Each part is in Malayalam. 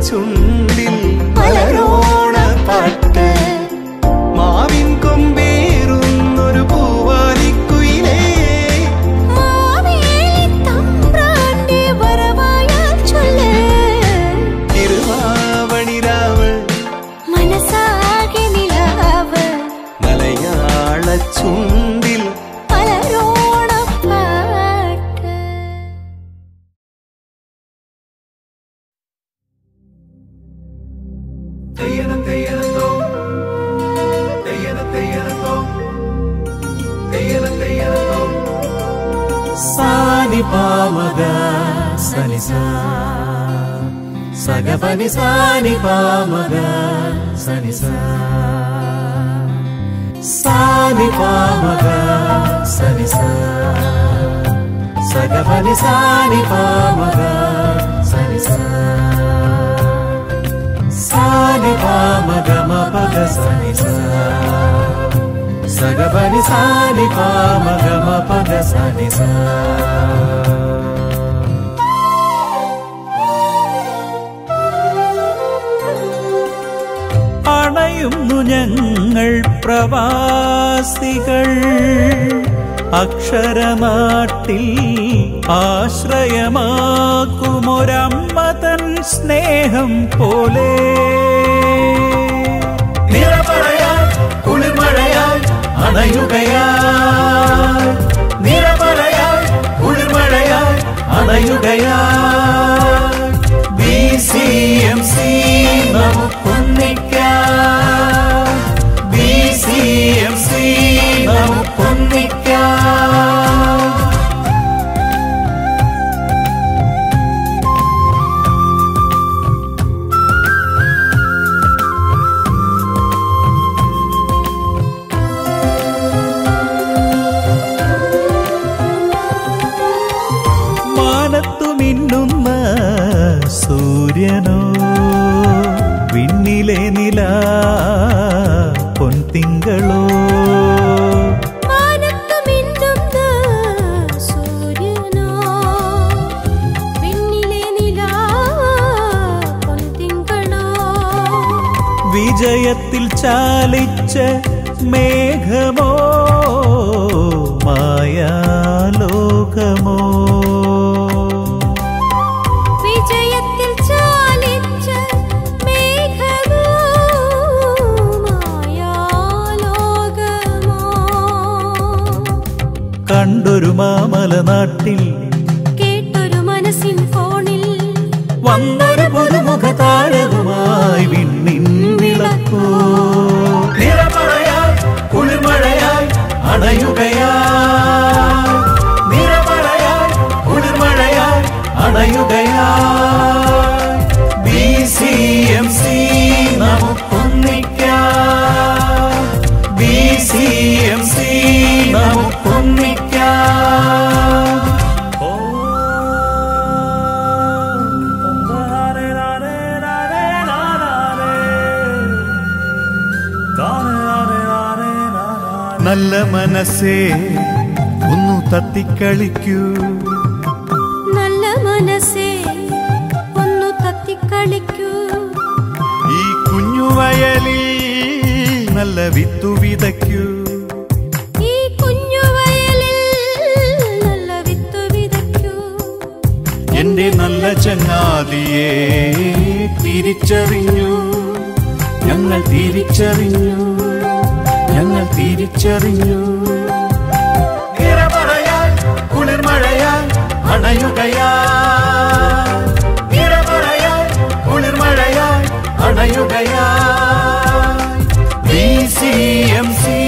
ചുണ്ടിൽ മലരോണ പാട്ട് മാവിൻ കൊമ്പേറുന്നൊരു പൂവാലിക്കുയിലേ മാവേലിത്തമ്പ്രാന്റെ വരവായാൽ ചൊല്ല്. തിരുവാവണിരാവ് മനസ്സാകെ നിലാവ് മലയാള ചുണ്ടിൽ പലരോണപ്പാട്ട് സാനി പാമഗ സനി സാ സഗപനി സാനി പാമഗ സനി സാ സാനി പാമഗ സനി സാ സഗപനി സാനി പാമഗ സനി സാ സാനി പാമഗ മപഗ സനി സാ సగపని సాని పామ గమ పగ సని సా അണയുന്നു ഞങ്ങൾ പ്രവാസികൾ അക്ഷരനാട്ടിൽ ആശ്രയമാക്കുമൊരമ്മ തൻ സ്നേഹം പോലെ നിറമഴയാൽ കുളിർമഴയാൽ അണയുകയാൽ നിറമഴയാൽ കുളിർമഴയാൽ അണയുകയാൽ ബി സി എം സി നമുക്കൊന്നിക്കാം ബി സി എം സി നമുക്കൊന്നിക്കാം മാനത്തു മിന്നുന്ന സൂര്യനോ വിണ്ണിലെ നില പൊൻതിങ്കളോ മാനത്തു മിന്നുന്ന സൂര്യനോ വിണ്ണിലെ നിലാ പൊൻതിങ്കളോ വിജയത്തിൽ ചാലിച്ച മേഘമോ മായാലോകമോ വിജയത്തിൽ ചാലിച്ച മേഘമോ മായാലോകമോ കണ്ടൊരു മാമല നാട്ടിൽ കേട്ടൊരു മനസ്സിൻ ഫോണിൽ വന്നൊരു പുതുമുഖ താരവുമായി വിണ്ണിൻ വിളക്കോ നിറമഴയായി കുളിർമഴയായി അണയുകയായി നിറമഴയായി കുളിർമഴയായി അണയുകയായി ബി സി എം സി നമുക്കൊന്നിക്കാം ബി സി എം സി നമുക്കൊന്നിക്കാം ഓ നല്ല മനസ്സേ ഒന്നു തത്തിക്കളിക്കൂ നല്ല മനസ്സേ ഒന്നു തത്തിക്കളിക്കൂ ഈ കുഞ്ഞുവയലിൽ നല്ല വിത്തു വിതയ്ക്കൂ ഈ കുഞ്ഞുവയലിൽ നല്ല വിത്തു വിതയ്ക്കൂ എന്റെ നല്ല ചങ്ങാതിയെ തിരിച്ചറിഞ്ഞു ഞങ്ങൾ തിരിച്ചറിഞ്ഞു ഞങ്ങൾ തിരിച്ചറിഞ്ഞു നിറമഴയാൽ കുളിർമഴയാൽ അണയുകയാൽ നിറമഴയാൽ കുളിർമഴയാൽ അണയുകയാൽ ബി സി എം സി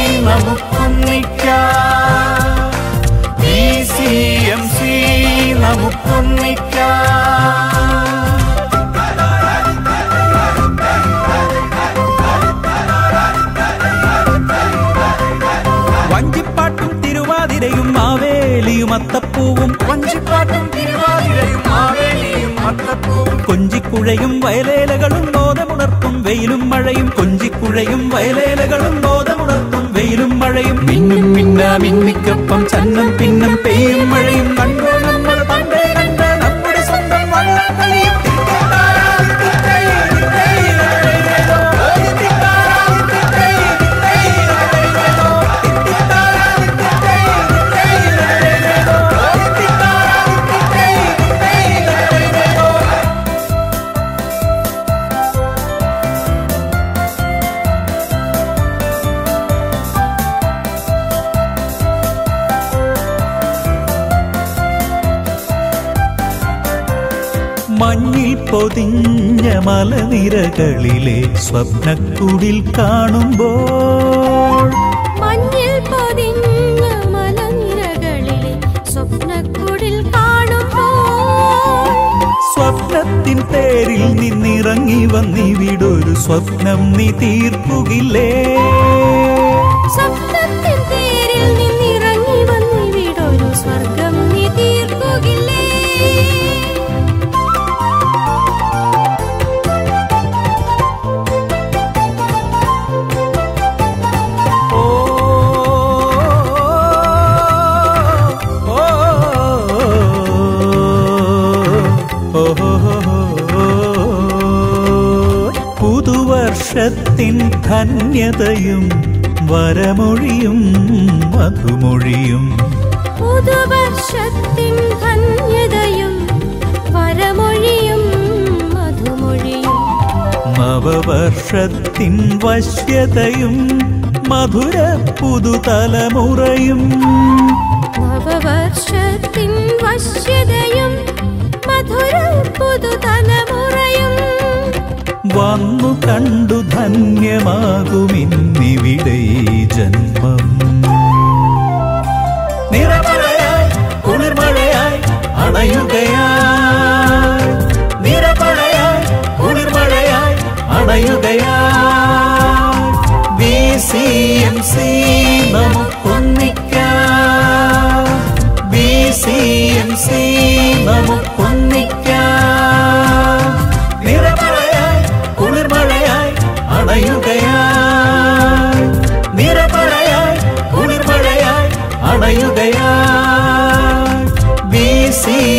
നമുക്കൊന്നിക്കാം ബി സി എം സി നമുക്കൊന്നിക്കാം വഞ്ചിപ്പാട്ടും തിരുവാതിരയും മാവേലിയും അത്തപ്പൂവും വഞ്ചിപ്പാട്ടും തിരുവാതിരയും മാവേലിയും അത്തപ്പൂവും കൊഞ്ചിക്കുഴയും വയലേലകളും ബോധമുണർത്തും വെയിലും മഴയും കൊഞ്ചിക്കുഴയും വയലേലകളും ബോധമുണർത്തും വെയിലും മഴയും മിന്നും മിന്ന മിന്നിക്കൊപ്പം ചന്നം പിന്നം പെയ്യും മഴയും കണ്ടോ നമ്മൾ പണ്ടേ കണ്ട നമ്മുടെ സ്വന്തം വള്ളംകളിയും മഞ്ഞിൽ പൊതിഞ്ഞ മലനിരകളിലെ സ്വപ്നക്കുടിൽ കാണുമ്പോൾ മഞ്ഞിൽ പൊതിഞ്ഞ മലനിരകളിലെ സ്വപ്നക്കുടിൽ കാണുമ്പോൾ സ്വപ്നത്തിൻ പേരിൽ നിന്നിറങ്ങി വന്നിവിടൊരു സ്വപ്നം നീ തീർക്കുകില്ലേ സ്വപ്നത്തിൻ തേരിൽ നിന്നിറങ്ങി വന്നിവിടൊരു സ്വർഗം നീ തീർക്കുകില്ലേ ഓ ഓ പുതുവർഷത്തിൻ ധന്യതയും വരമൊഴിയും മധുമൊഴിയും പുതുവർഷത്തിൻ ധന്യതയും വരമൊഴിയും മധുമൊഴിയും നവവർഷത്തിൻ വശ്യതയും മധുര പുതുതലമുറയും നവവർഷത്തിൻ വശ്യതയും മധുര പുതുതലമുറയും വന്നു കണ്ടു ധന്യമാകുമിന്നിവിടെ ഈ ജന്മം നിറമഴയായി കുളിർമഴയായി അണയുകയായി നിറമഴയായി കുളിർമഴയായി അണയുകയായി ബി സി എം സി നമുക്കൊന്നിക്കാം ബി സി എം സി നമുക്കൊന്നിക്കാം നിറമഴയായി കുളിർമഴയായി അണയുകയായി നിറമഴയായി കുളിർമഴയായി അണയുകയായി ബി സി